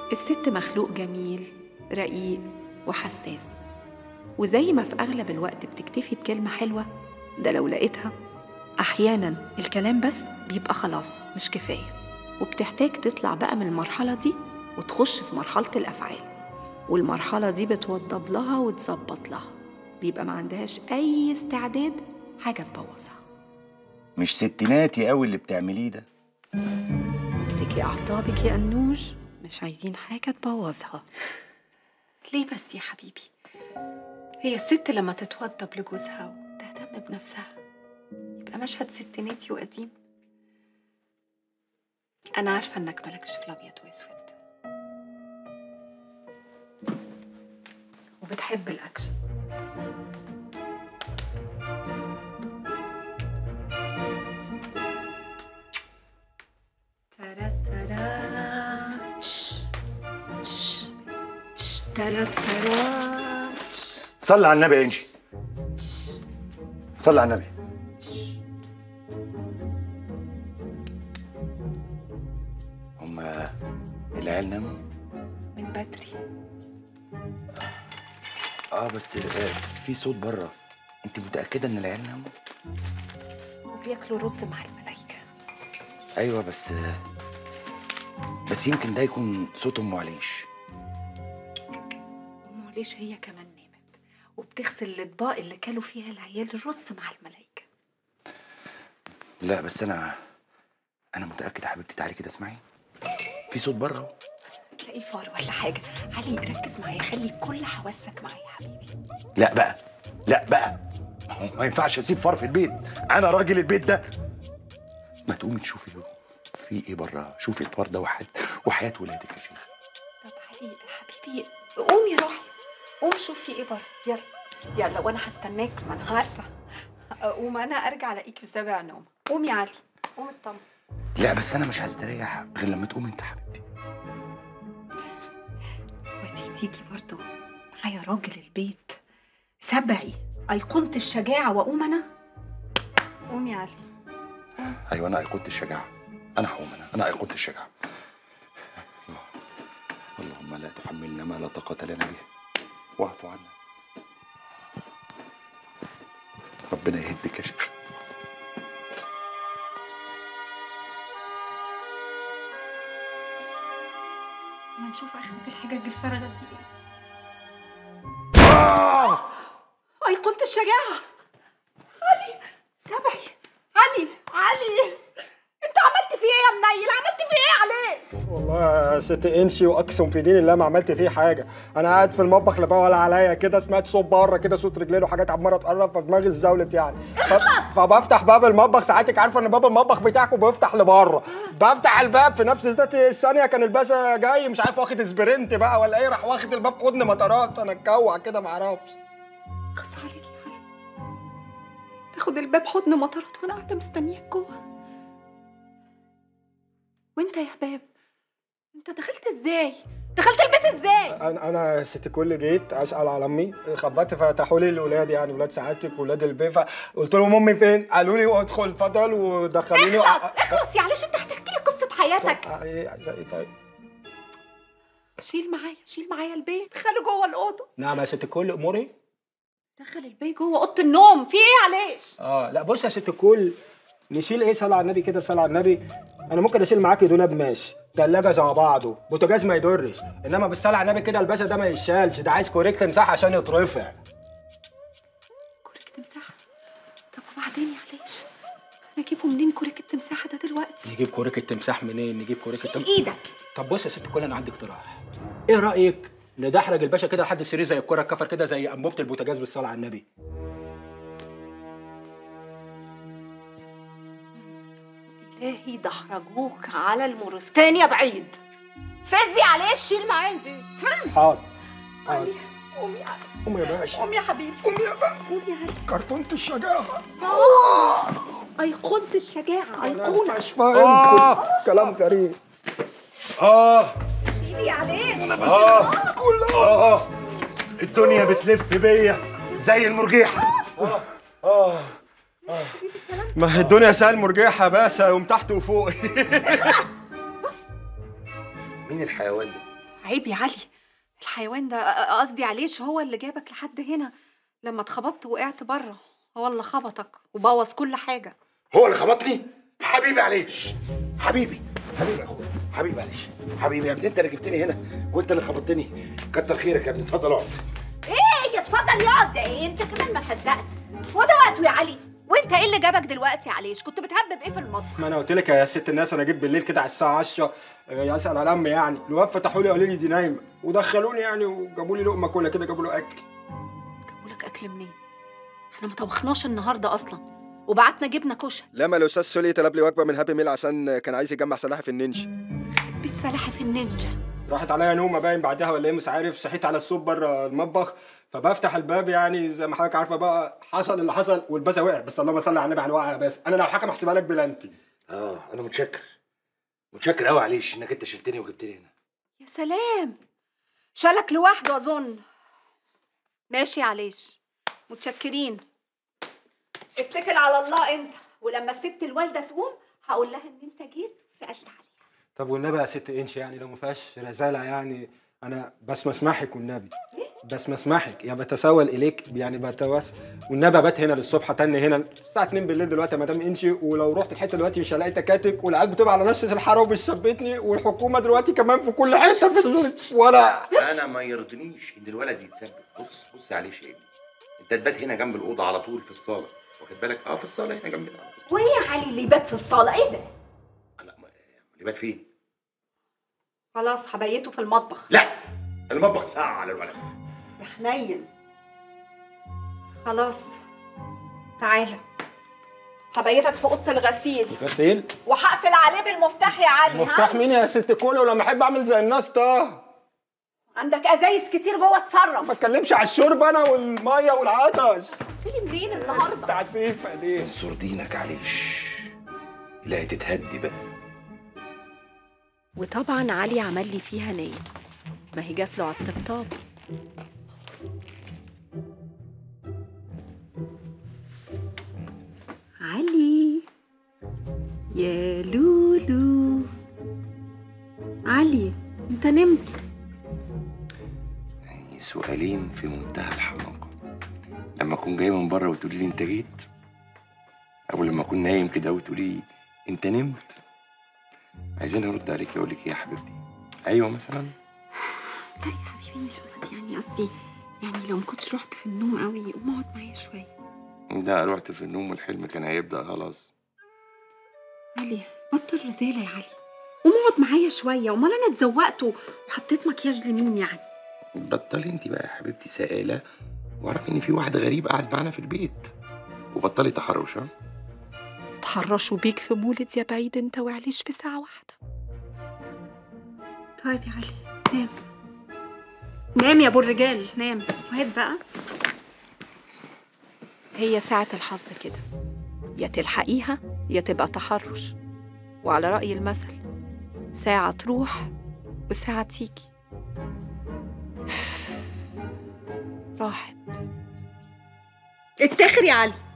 الست مخلوق جميل رقيق وحساس وزي ما في أغلب الوقت بتكتفي بكلمة حلوة ده لو لقيتها أحيانا الكلام بس بيبقى خلاص مش كفاية وبتحتاج تطلع بقى من المرحلة دي وتخش في مرحلة الأفعال والمرحلة دي بتوضب لها وتظبط لها بيبقى ما عندهاش أي استعداد حاجة تبوظها مش ستيناتي قوي اللي بتعمليه ده امسكي أعصابك يا أنوج مش عايزين حاجة تبوظها ليه بس يا حبيبي هي الست لما تتوضب لجوزها وتهتم بنفسها يبقى مشهد ستيناتي وقديم أنا عارفة إنك مالكش في الأبيض وأسود وبتحب الأكشن ترى ترى تش تش تش ترى ترى تش صلي على النبي يا انجي صلي على النبي هما العيال ناموا من بدري اه بس آه، في صوت بره انت متاكده ان العيال ناموا وبياكلوا رز مع الملايكة ايوه بس آه، بس يمكن ده يكون صوت ام عليش أمه ليش هي كمان نامت وبتغسل الأطباق اللي كلوا فيها العيال الرز مع الملايكة لا بس انا انا متاكد يا حبيبتي تعالي كده اسمعي في صوت بره أهو. تلاقيه فار ولا حاجة علي ركز معايا خلي كل حواسك معايا يا حبيبي لا بقى لا بقى ما هو ما ينفعش اسيب فار في البيت انا راجل البيت ده ما تقومي تشوفي له في ايه بره شوفي الفار ده وحد وحياه ولادك يا شيخ طب علي يا حبيبي قوم يا روحي قوم شوف في ايه بره يلا يلا وانا هستناك ما انا عارفه اقوم انا ارجع الاقيك في سابع نوم قوم يا علي قوم اطمن لا بس انا مش هستريح غير لما تقومي انت حبيبتي ودي تيجي برضو معايا راجل البيت سبعي ايقونه الشجاعه واقوم انا قوم يا علي ايوه انا ايقونه الشجاعه انا هقوم انا انا ايقونه الشجاعه اللهم لا تحملنا ما لا طاقه لنا به واعف عنا ربنا يهدك يا شيخ ما نشوف اخره الحجج الفارغه دي ايه ايقونه الشجاعه علي سبعي علي علي انت عملت فيه ايه يا منيل عملت فيه ايه عليش والله يا ست انشي واقسم في دين الله ما عملت فيه حاجه انا قاعد في المطبخ لا بقى ولا عليا كده سمعت صوت بره كده صوت رجلين وحاجات عماله تقرب فدماغي اتزاولت يعني ف- فبفتح باب المطبخ ساعتك عارفه ان باب المطبخ بتاعكم بيفتح لبره بفتح الباب في نفس ذات الثانيه كان الباشا جاي مش عارف واخد سبرنت بقى ولا ايه راح واخد الباب حضن مطارات انا اتجوع كده ما اعرفش خص عليك يا علي تاخد الباب حضن مطرت وانا قاعده مستنياك جوه وانت يا حباب انت دخلت ازاي دخلت البيت ازاي انا انا يا ست كل جيت اسال على امي خبطت فتحوا لي الاولاد يعني ولاد سعادتك ولاد البيت فقلت لهم امي فين؟ قالوا لي ادخل اتفضل ودخلوني اخلص اخلص يا علاش انت هتحكي لي قصه حياتك طب- ايه إيه طيب شيل معايا شيل معايا البيت دخله جوه الاوضه نعم يا ست الكل اموري دخل البيت جوه اوضه النوم في ايه علاش اه لا بص يا ست الكل نشيل ايه صلاه على النبي كده صلاه على النبي انا ممكن اشيل معاكي دولاب ماشي تلاجة زي بعضه بوتاجاز ما يضرش انما بالصلاه على النبي كده الباشا ده ما يشالش ده عايز كوريكت مساحه عشان يترفع كوريك تمساح طب وبعدين يا علاش انا اجيبه منين كوريك التمساح ده دلوقتي نجيب كوريكت تمساح منين نجيب كوريكت شيل تمساح ايدك طب بص يا ست الكل انا عندي اقتراح ايه رايك ندحرج الباشا كده لحد السرير زي الكره الكفر كده زي انبوبه البوتاجاز بالصلاه على النبي إلهي دحرجوك على المورستان يا بعيد فزي عليه شيل معايا البيت فز حاضر علي قوم يا علي قوم يا باشا قوم يا حبيبي قوم يا بقى قوم يا علي كرتونه الشجاعه أيقونة الشجاعة أيقونة مش فاهم كلام غريب اه شيل يا عليش اه اه الدنيا بتلف بيا زي المرجيحه ما هي الدنيا سهل مرجيحه باشا يوم تحت وفوق مين الحيوان ده عيب يا علي الحيوان ده أ- قصدي عليش هو اللي جابك لحد هنا لما اتخبطت وقعت بره هو اللي خبطك وبوظ كل حاجة هو اللي خبطني حبيبي عليش حبيبي حبيبي يا اخويا حبيبي عليش حبيبي يا ابني انت اللي جبتني هنا وانت اللي خبطتني كتر خيرك يا ابني اتفضل اقعد ايه يتفضل يقعد ده ايه انت كمان ما صدقت هو ده وقته يا علي وانت ايه اللي جابك دلوقتي يا عليش كنت بتهبب ايه في المطبخ ما انا قلت لك يا ست الناس انا جيت بالليل كده على الساعه 10 آه، اسال على امي يعني الواد فتحوا لي قالوا لي دي نايمه ودخلوني يعني وجابوا لي لقمه كلها كده جابوا له اكل جابوا لك اكل منين احنا ما طبخناش النهارده اصلا وبعتنا جبنه كشري لما الاستاذ سولي طلب لي وجبه من هابي ميل عشان كان عايز يجمع سلاحف النينجا بيت سلاحف النينجا راحت عليا نومه باين بعدها ولا ايه مش عارف صحيت على الصوت بره المطبخ فبفتح الباب يعني زي ما حضرتك عارفه بقى حصل اللي حصل والبازه وقعت بس اللهم صل على النبي على الوقعه بس انا لو حكم احسبها لك بلانتي اه انا متشكر متشكر قوي عليش انك انت شلتني وجبتني هنا يا سلام شالك لوحده اظن ماشي يا عليش متشكرين اتكل على الله انت ولما الست الوالده تقوم هقول لها ان انت جيت وسالت عليها طب والنبي يا ست انش يعني لو ما فيهاش رساله يعني انا بس مسمحك والنبي بس مسمحك يا بتسول اليك يعني بتوس والنبي ابات هنا للصبح تاني هنا الساعه 2 بالليل دلوقتي يا مدام انشي ولو رحت الحته دلوقتي مش هلاقي تكاتك والعيال بتبقى على نص الحاره وبتثبتني والحكومه دلوقتي كمان في كل حته في ال- ولا انا ما يرضنيش ان الولد يتثبت بص بص عليش يا ابني انت تبات هنا جنب الاوضه على طول في الصاله واخد بالك اه في الصاله احنا جنبنا على طول وايه يا علي اللي يبات في الصاله ايه ده لا ما اللي بات فين خلاص هبيته في المطبخ لا المطبخ ساعه على الولد يا حنين خلاص تعالى هبيتك في اوضه الغسيل غسيل وهقفل عليه بالمفتاح يا علي ها؟ مفتاح مين يا ست كولا ولما احب اعمل زي الناس ده عندك ازايز كتير جوه ما اتصرف اتكلمش على الشرب انا والميه والعطش تيجي منين النهارده تعسيفه دي انصر دينك عليش لا تتهدي بقى وطبعا علي عمل لي فيها نايم ما هي جات له على الطبطاب علي يا لولو علي انت نمت يعني سؤالين في منتهى الحماقه لما اكون جاي من بره وتقولي لي انت جيت او لما اكون نايم كده وتقولي لي انت نمت عايزين ارد عليك اقول لك ايه يا حبيبتي ايوه مثلا لا يا حبيبي مش قصدي يعني قصدي يعني لو ما كنتش رحت في النوم قوي قوم اقعد معايا شويه ده رحت في النوم والحلم كان هيبدا خلاص علي بطل رزالة يا علي قوم اقعد معايا شوية امال انا اتزوقت وحطيت مكياج لمين يعني بطلي انت بقى يا حبيبتي سائله واعرفي ان في واحد غريب قاعد معانا في البيت وبطلي تحرش ها تحرشوا بيك في مولد يا بعيد انت وعليش في ساعة واحدة طيب يا علي نام نام يا ابو الرجال نام وهات بقى هي ساعة الحظ كده يا تلحقيها يا تبقى تحرش وعلى رأي المثل ساعة تروح وساعة تيجي راحت اتخر يا علي